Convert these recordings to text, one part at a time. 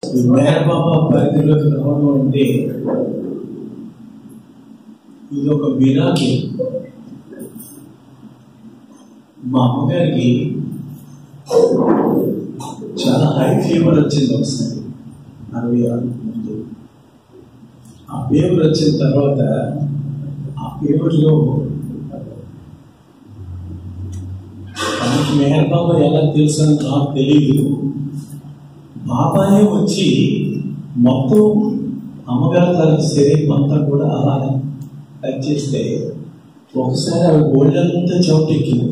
ఈ మేనబాబా పరిధిలోకి రావడం అంటే ఇది ఒక మిరాకి మా అమ్మగారికి చాలా హై ఫీవర్ వచ్చింది ఒకసారి అరవై ఆరు ముందు ఆ ఫీవర్ వచ్చిన తర్వాత ఆ ఫీవర్లో తనకి మెహర్ బాబా ఎలా తెలుసు అని నాకు తెలియదు బాబాయే వచ్చి మొత్తం అమ్మగారి తన శరీరం అంతా కూడా అలానే టచ్ చేస్తే ఒకసారి ఆవిడ గోల్డంతా చౌటెక్కింది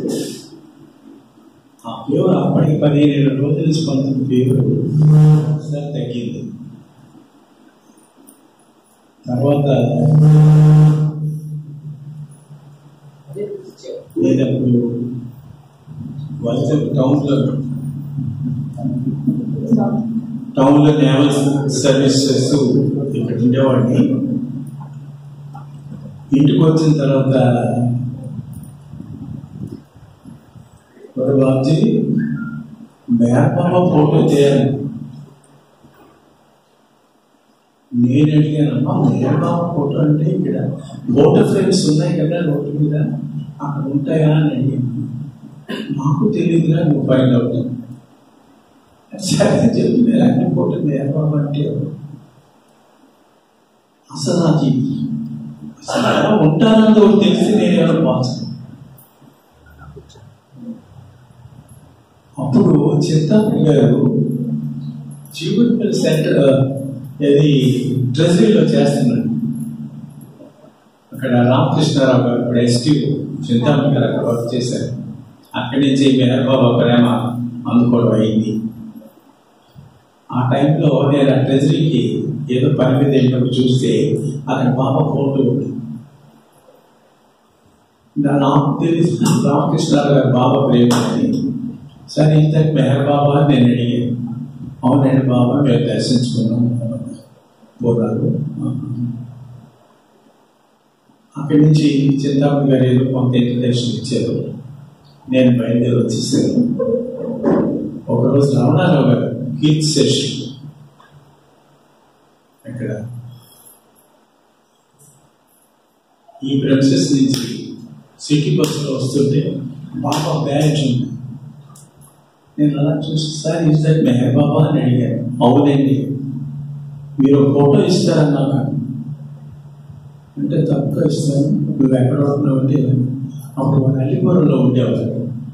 ఆ ఫీవర్ అప్పటికి పదిహేను రోజుల నుంచి పంతొమ్మిది ఫీవర్ ఒకసారి తగ్గింది తర్వాత లేదప్పుడు వైజాగ్ టౌన్లో టౌన్లో నేవల్ సర్వీస్ చేస్తూ ఇక్కడ ఉండేవాడిని ఇంటికి వచ్చిన తర్వాత మరి బాబుజీ మేనమామ ఫోటో చేయాలి నేను అడిగానమ్మా మేనమామ ఫోటో అంటే ఇక్కడ ఫోటో ఫ్రేమ్స్ ఉన్నాయి కదా రోడ్డు మీద అక్కడ ఉంటాయా అని అడిగాను నాకు తెలియదురా నువ్వు ఫైండ్ అవుట్ సరే చెప్పి నేను అన్ని ఫోటో మేనమామ అంటే ఎవరు? అసలు నాకు ఇది అసలు ఎలా ఉంటానని ఒకటి తెలిసి నేను ఎవరు పాల్చాను అప్పుడు చింతామణి గారు జీవన్పల్లి సెంటర్ ఇది ట్రెజరీలో చేస్తున్నాడు అక్కడ రామకృష్ణారావు గారు ఇప్పుడు ఎస్టీ చింతామణి గారు అక్కడ వర్క్ చేశారు అక్కడి నుంచి మెహర్బాబా ప్రేమ అందుకోవడం అయింది ఆ టైంలో నేను ఆ ట్రెజరీకి ఏదో పని మీద వెళ్ళినప్పుడు చూస్తే అక్కడ బాబా ఫోటో ఉంది నా- నాకు తెలిసి రామకృష్ణారావు గారు బాబా ప్రేమ అని సరే ఇంతకు మెహర్ బాబా అని నేను అడిగాను అవునండి బాబా మేము దర్శించుకున్నాం పోరాడు అక్కడి నుంచి చింతామణి గారు ఏదో కొంత ఇంట్రడక్షన్ ఇచ్చారు నేను బయలుదేరి వచ్చేసాను ఒకరోజు రమణారావు గారు కీర్తి శేషి అక్కడ ఈ ప్రెమిసెస్ నుంచి సిటీ బస్సులో వస్తుంటే బాబా బ్యాచ్ ఉంది నేను అలా చూసి sir is that Meher Baba అని అడిగాను అవునండి మీరు ఒక ఫోటో ఇస్తారన్నాక అంటే తక్కువ ఇస్తాను నువ్వు ఎక్కడ ఉంటున్నావు అంటే అప్పుడు మన అల్లిపురంలో ఉండేవారు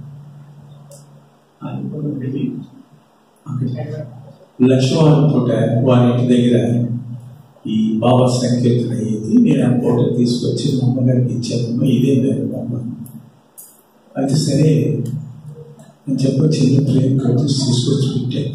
అల్లిపురం వెళ్ళి అక్కడ లక్ష్మణ్ పూట వారి ఇంటి దగ్గర ఈ బాబా సంకీర్తన అయ్యేది నేను ఆ ఫోటో తీసుకొచ్చి మా అమ్మగారికి ఇచ్చాను ఇదే వేరు బాబా అయితే సరే అని చెప్పి చిన్న ప్రేమ కట్టి తీసుకొచ్చి పెట్టాను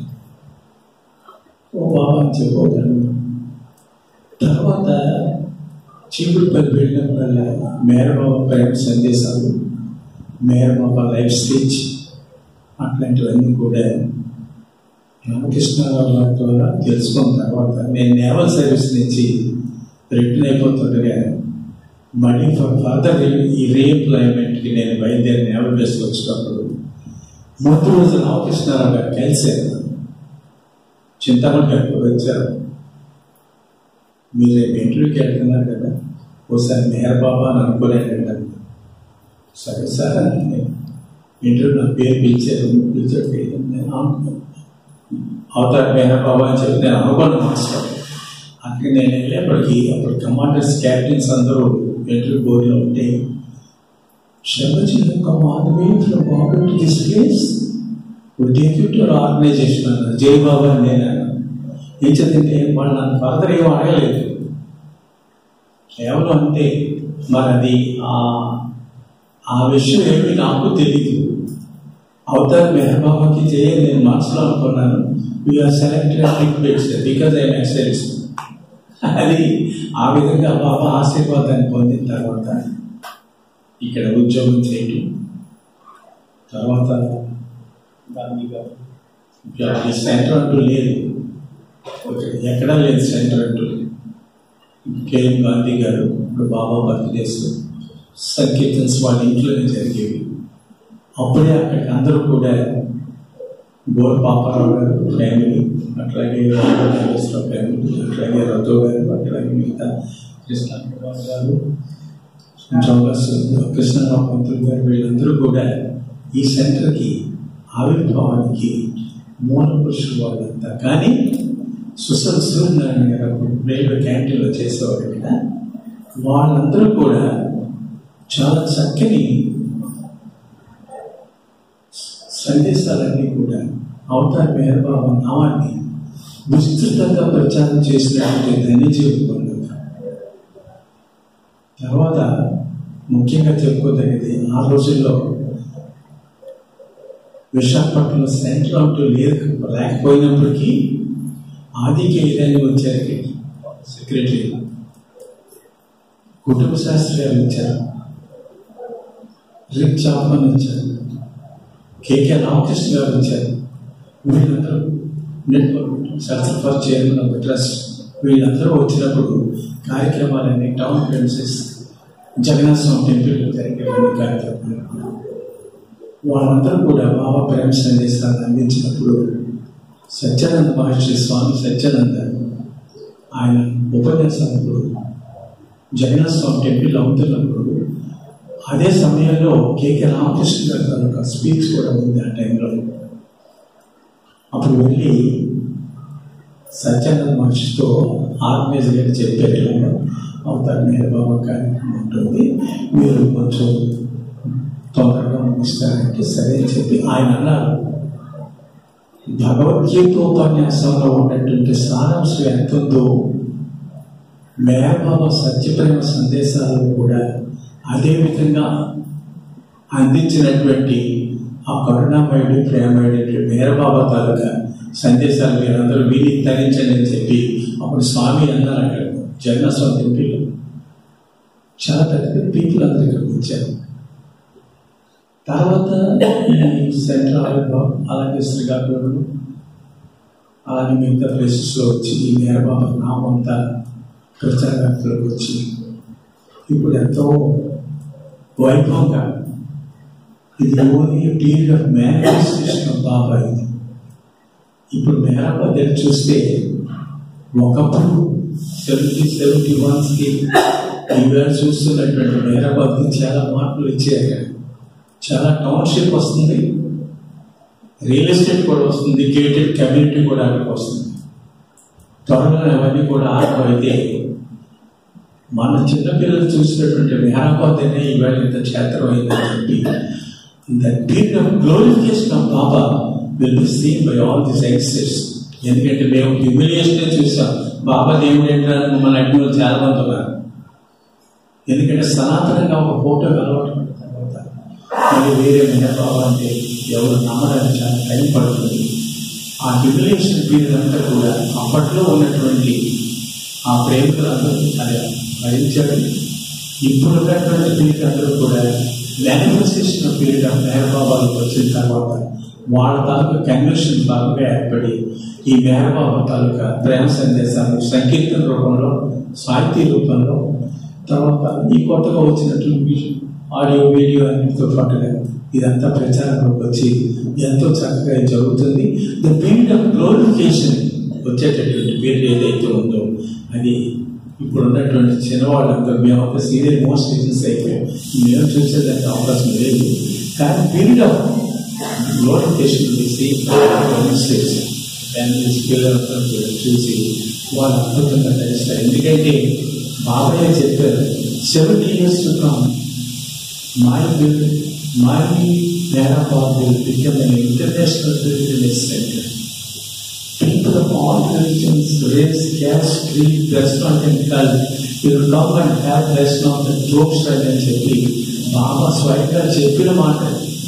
ఓ బాబా అని చెప్పగలను తర్వాత చీపురుపల్లి వెళ్ళినప్పుడల్లా మేరబాబా ప్రేమ సందేశాలు మేరబాబా లైఫ్ స్టేజ్ అట్లాంటివన్నీ కూడా రామకృష్ణరావు గారి ద్వారా తెలుసుకున్న తర్వాత నేను నేవల్ సర్వీస్ నుంచి రిటర్న్ అయిపోతుండగా మళ్ళీ ఫర్ ఫర్దర్ ఈ రీఎంప్లాయ్మెంట్కి నేను బయలుదేరి నేవల్ బేస్కి వచ్చినప్పుడు మొదటి రోజు రామకృష్ణారావు గారు కలిశారు చింతామణి గారు వచ్చారు మీరు రేపు ఇంటర్వ్యూకి వెళ్తున్నారు కదా ఓసారి మెహర్ బాబా అని అనుకోలేదంటారు సరే సార్ అని ఇంటర్వ్యూ నా పేరు పిలిచారు పిలిచారు నేను అనుకున్నాను అవతార్ మెహర్ బాబా అని చెప్పి నేను అనుకోను మాస్టర్ అక్కడికి నేను వెళ్ళేప్పటికీ అప్పుడు కమాండర్స్ క్యాప్టెన్స్ అందరూ ఇంటర్వ్యూ బోర్డులో ఉంటే Shabbaji will come all the way from Bombay to this place. We'll take you to our organization అన్నారు జై బాబా అని నేను అన్నాను ఏం చదివితే వాళ్ళు నన్ను ఫర్దర్ ఏం అడగలేదు కేవలం అంటే మరి అది ఆ ఆ విషయం ఏమి నాకు తెలియదు అవతార్ మెహర్ బాబాకి చేయ నేను మనసులో అనుకున్నాను we are selected because I'm excellence అది ఆ విధంగా బాబా ఆశీర్వాదాన్ని పొందిన తర్వాత ఇక్కడ ఉద్యోగం చేయటం తర్వాత గాంధీ గారు ఇక్కడ ఈ సెంటర్ అంటూ లేదు ఓకే, ఎక్కడా లేదు సెంటర్ అంటూ కేఎం గాంధీ గారు ఇప్పుడు బాబా బర్త్డేస్ సంకీర్తన్స్ వాళ్ళ ఇంట్లోనే జరిగేవి అప్పుడే అక్కడికి అందరూ కూడా బోర్ పాపారావు గారు ఫ్యామిలీ అట్లాగే నాగేశ్వరరావు ఫ్యామిలీ అట్లాగే రతో గారు అట్లాగే మిగతా కృష్ణ కుమార్ గారు జోగస్ కృష్ణరావు పంతులు గారు వీళ్ళందరూ కూడా ఈ సెంటర్కి ఆవిర్భావానికి మూల పురుషులు వాళ్ళంతా కానీ సుశల్ సూర్యనారాయణ గారు రైల్వే క్యాంటీన్లో చేసేవారు కదా వాళ్ళందరూ కూడా చాలా చక్కని సందేశాలన్నీ కూడా అవతార మేరబాబు నామాన్ని విస్తృతంగా ప్రచారం చేసినటువంటి ధన్యజీవి పొందారు తర్వాత ముఖ్యంగా చెప్పుకోదగ్గది ఆ రోజుల్లో విశాఖపట్నంలో సెంటర్ అంటూ లేదు లేకపోయినప్పటికీ ఆదికి ఏదైనా వచ్చారు సెక్రటరీ కుటుంబ శాస్త్రాలు ఇచ్చారు రిక్ చాపన్ ఇచ్చారు కేకే రామకృష్ణ గారు వచ్చారు వీళ్ళందరూ network centre for chairman of trust వీళ్ళందరూ వచ్చినప్పుడు కార్యక్రమాలన్నీ town princess Jagannatha Swami temple జరిగేవన్నీ కార్యక్రమాలు వాళ్ళందరూ కూడా బాబా ప్రేమ సందేశాలను అందించినప్పుడు సత్యానంద మహర్షి స్వామి సత్యానంద ఆయన ఉపన్యాసాలప్పుడు జగన్నాథ స్వామి టెంపుల్ అవుతున్నప్పుడు అదే సమయంలో కేకే రామకృష్ణ గారి తాలూకా స్పీచ్ కూడా ఉంది ఆ టైంలో అప్పుడు వెళ్ళి సత్యానంద మహర్షితో ఆర్గనైజ్ గారు చెప్పారు అవుతారు మీరు బాబా కార్యక్రమం ఉంటుంది మీరు కొంచెం తొందరగా ముగిస్తారంటే సరే అని చెప్పి ఆయన అన్నారు భగవద్గీత ఉపన్యాసంలో ఉన్నటువంటి సారాంశం ఎంత ఉందో మేరబాబా సత్యప్రేమ సందేశాలు కూడా అదే విధంగా అందించినటువంటి ఆ కరుణామయుడు ప్రేమయుడు మేరబాబా తాలూకా సందేశాలు మీరందరూ విని తరించండి అని చెప్పి అప్పుడు స్వామి అన్నారు అక్కడ జగన్నాథస్వామి టెంపుల్ చాలా పెద్ద పెద్ద పీపుల్ అందరు ఇక్కడికి వచ్చారు తర్వాత ఈ సెంట్రల్ ఆవిర్భావం అలాగే శ్రీకాకుళం అలాగే మిగతా ప్లేసెస్లో వచ్చి ఈ మేరబాబా నామంతా ప్రచారాలకు వచ్చి ఇప్పుడు ఎంతో వైభవంగా ఇది only period of manifestation of Baba ఇది ఇప్పుడు మేరాబా దగ్గర చూస్తే ఒకప్పుడు సెవెంటీ సెవెంటీ వన్స్కి ఈవేళ చూస్తున్నటువంటి మేరాబాద్కి చాలా మార్పులు వచ్చాయి చాలా టౌన్షిప్ వస్తుంది రియల్ ఎస్టేట్ కూడా వస్తుంది గేటెడ్ కమ్యూనిటీ కూడా అక్కడికి వస్తుంది త్వరలో అవన్నీ కూడా ఆరంభమైతే మన చిన్నపిల్లలు చూసినటువంటి మేరాబాద్ అనే ఈవేళ ఇంత క్షేత్రం అయిందని చెప్పి the period of glorification of Baba will be seen by all this youngsters ఎందుకంటే మేము హ్యూమిలియేషన్ చూసాం బాబా దేవుడు ఏంటంటే మన అడ్డు చాలా మంది ఉన్నారు ఎందుకంటే సనాతనంగా ఒక ఫోటో అలవాటు పడిన తర్వాత మళ్ళీ వేరే మేనబాబా అంటే ఎవరు నమ్మడానికి చాలా టైం పడుతుంది ఆ హ్యూమిలియేషన్ పీరియడ్ అంతా కూడా అప్పట్లో ఉన్నటువంటి ఆ ప్రేమికులందరూ చాలా భరించారు ఇప్పుడు ఉన్నటువంటి పీరియడ్ అందరూ కూడా మేనిఫెస్టేషన్ పీరియడ్ ఆఫ్ మేనబాబాలకు వచ్చిన తర్వాత వాళ్ళ తాలూకా కన్వెన్షన్ బాగా ఏర్పడి ఈ మేనబాబా తాలూకా ప్రేమ సందేశాలు సంకీర్తన రూపంలో సాహితీ రూపంలో తర్వాత ఈ కొత్తగా వచ్చినటువంటి ఆడియో వీడియో అన్నిటితో పాటుగా ఇదంతా ప్రచారంలోకి వచ్చి ఎంతో చక్కగా జరుగుతుంది ద పీరియడ్ ఆఫ్ గ్లోరిఫికేషన్ వచ్చేటటువంటి పీరియడ్ ఏదైతే ఉందో అది ఇప్పుడు ఉన్నటువంటి చిన్నవాళ్ళంతా మేము ఒక సీరియల్ మోస్ట్ రీజన్స్ అయిపోయాం మేము చూసేదానికి అవకాశం లేదు కానీ పీరియడ్ ఆఫ్ గ్లోరిఫికేషన్ తీసి ఫ్యామిలీస్ పిల్లలతో కూడా చూసి వాళ్ళు అద్భుతంగా తెలుస్తారు ఎందుకంటే బాబాయ్ చెప్పారు seventy years to come my will, my Narabar will become an international pilgrimage center. People of all religions, race, caste, creed, restaurant and cult will come and have restaurant and jokes అని చెప్పి బాబా స్వయంగా చెప్పిన మాట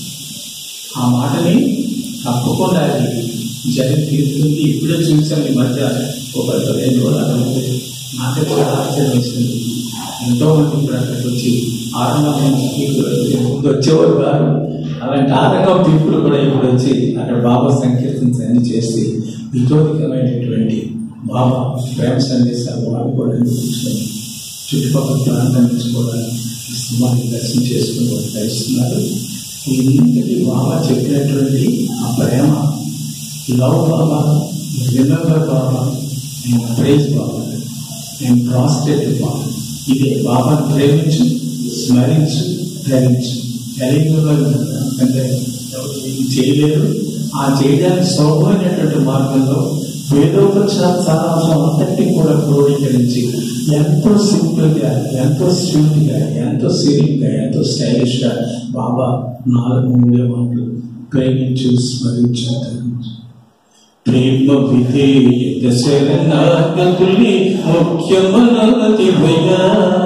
ఆ మాటని తప్పకుండా అది జగన్ తీరుతుంది ఇప్పుడే చూసాం ఈ మధ్య ఒక రెండు రోజుల ముందు నాకు కూడా ఆశ్చర్యం వేసింది ఎంతో మంది ఇప్పుడు అక్కడికి వచ్చి ఆరంభం ముందు వచ్చేవారు కాదు అలాంటి ఆరంభం పీపుల్ కూడా ఇప్పుడు వచ్చి అక్కడ బాబా సంకీర్తన అన్ని చేసి వితోదికమైనటువంటి బాబా ప్రేమ సందేశాలు వాళ్ళు కూడా కూర్చొని చుట్టుపక్కల ప్రాంతం నుంచి కూడా ఈ సినిమాని దర్శనం చేసుకుని వాళ్ళు ధరిస్తున్నారు ఇంతటి బాబా చెప్పినటువంటి ఆ ప్రేమ love Baba remember Baba and praise Baba and prostrate Baba ఇదే బాబాను ప్రేమించు స్మరించు ధరించు కలిగిన అంటే ఎవరు ఇది చేయలేరు ఆ చేయడానికి సౌకర్యమైనటువంటి మార్గంలో వేదోపనిషత్ సారాంశం అంతటి కూడా క్రోడీకరించి ఎంతో సింపుల్ గా ఎంతో స్వీట్ గా ఎంతో సిరిక్ గా ఎంతో స్టైలిష్ గా బాబా నాలుగు మూడే మాటలు ప్రేమించు స్మరించు ధరించు ప్రేమ విధేయ శరణాగతులి ముఖ్యమనతి భయా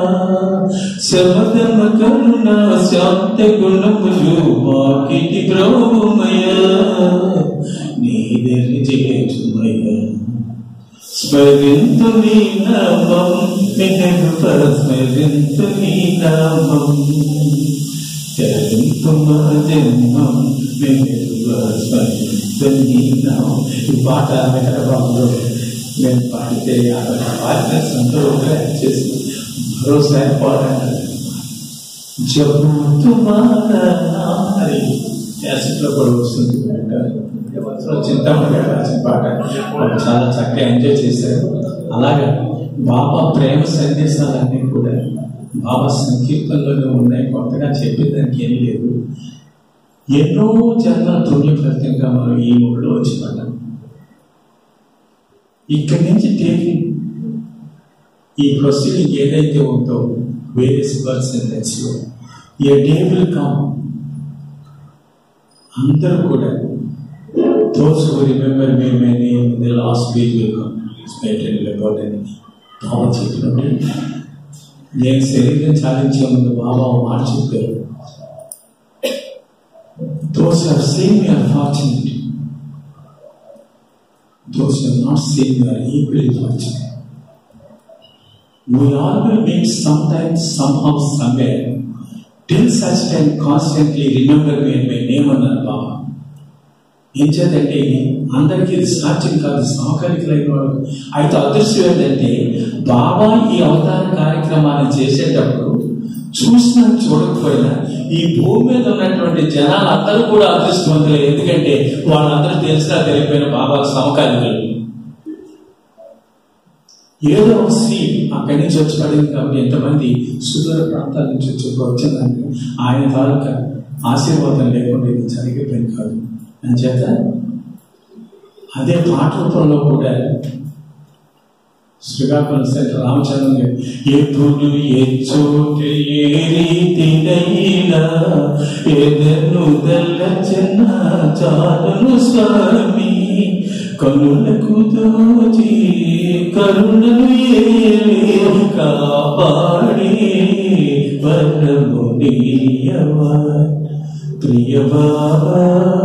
శమదమ కరుణ శాంత గుణములు వాకిటి ప్రభుమయ నీదని చేచుమయ స్మరింతు నీ నామం మెహరుప స్మరింతు నీ నామం చరింతు మా జన్మం మెహరుప స్మరింతు నీ నామం ఈ పాట మెహరబాబులో నేను పాడితే పాడిన సంతోషంగా చేసి మరోసారి పాడాను జబు తుమారా నామ్ అని క్యాసెట్లో కూడా వస్తుంది అంటారు చింతామణి గారు రాసిన పాట వాళ్ళు చాలా చక్కగా ఎంజాయ్ చేశారు అలాగా బాబా ప్రేమ సందేశాలన్నీ కూడా బాబా సంకీర్తనలోనే ఉన్నాయి కొత్తగా చెప్పేదానికి ఏం లేదు ఎన్నో జన్మల పుణ్య ఫలితంగా మనం ఈ ఊళ్ళో వచ్చి పడ్డాం ఇక్కడి నుంచి టేకింగ్ ఈ ప్రొసీడింగ్ ఏదైతే ఉందో various births and deaths a day will come అందరూ కూడా those who remember me may name the last week will come stated about అని బాబా చెప్పినప్పుడు నేను శరీరం చాలించే ముందు బాబా ఒక మాట చెప్పారు those who have seen me are fortunate those who have not seen me are equally fortunate we all will meet sometimes somehow somewhere till such time constantly remember me and my name అన్నారు బాబా ఏం చేద్దంటే అందరికీ ఇది సాధ్యం కాదు సహకారికులైన వాడు అయితే అదృష్టం ఏంటంటే బాబా ఈ అవతార కార్యక్రమాన్ని చేసేటప్పుడు చూసినా చూడకపోయినా ఈ భూమి మీద ఉన్నటువంటి జనాలు అందరూ కూడా అదృష్టవంతులే ఎందుకంటే వాళ్ళందరూ తెలిసినా తెలియపోయిన బాబా సమకాలికులు ఏదో ఒక స్త్రీ అక్కడి నుంచి వచ్చి పడింది కాబట్టి ఎంతమంది సుదూర ప్రాంతాల నుంచి వచ్చి వచ్చిందని ఆయన తాలూకా ఆశీర్వాదం లేకుండా ఇది జరిగిపోయింది కాదు అని చేత అదే పాట రూపంలో కూడా శ్రీకాకుళం సెంటర్ రామచంద్ర గారు ఎప్పుడు ఏ చోటు ఏ రీతినైనా ఏదను దల్ల చిన్న చాలును స్వామి కనులకు దోచి కరుణను ఏలే కాపాడి వరము నీయవా ప్రియ బాబా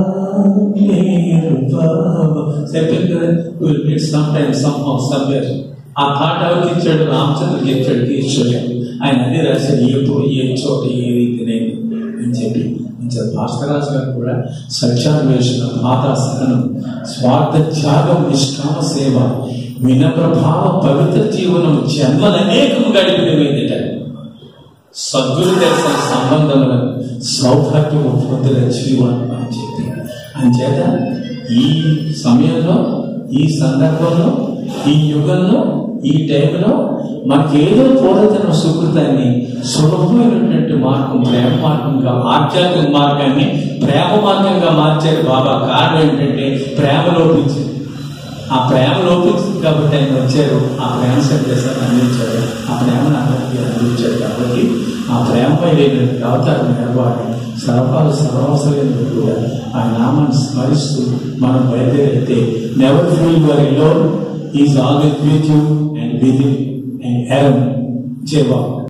నేను బాబా చెప్పాను కదా will meet some time some how somewhere ఆ థాట్ ఎవరికి ఇచ్చాడు రామచంద్రకి ఇచ్చాడు ఇచ్చాడు ఆయన అదే రాశాడు ఎప్పుడు ఏ చోట ఏ రీతినైనా అని చెప్పి భాస్కరాజు గారు కూడా సత్యాన్వేషణ మాతా సహనం స్వార్థ త్యాగం నిష్కామ సేవ వినప్రభావ పవిత్ర జీవనం జన్మలనేకం గడిపినవేదిట సద్గురు దర్శన సంబంధములను సౌభాగ్యము పొందిన జీవనం అని చెప్పి అంచేత ఈ సమయంలో ఈ సందర్భంలో ఈ యుగంలో ఈ టైంలో మనకేదో పూర్వతన సుకృతాన్ని సులభమైనటువంటి మార్గం ప్రేమ మార్గంగా ఆధ్యాత్మిక మార్గాన్ని ప్రేమ మార్గంగా మార్చారు బాబా కారణం ఏంటంటే ప్రేమ లోపించింది ఆ ప్రేమ లోపించింది కాబట్టి ఆయన వచ్చారు ఆ ప్రేమ సందేశాన్ని అందించారు ఆ ప్రేమను అందరికీ అందించారు కాబట్టి ఆ ప్రేమపై లేనటువంటి అవతారం నిలబడి సర్వాలు సర్వసరైన కూడా ఆ నామాన్ని స్మరిస్తూ మనం బయలుదేరితే never feel your alone is always with you and with and హెరమ్ జై బాబు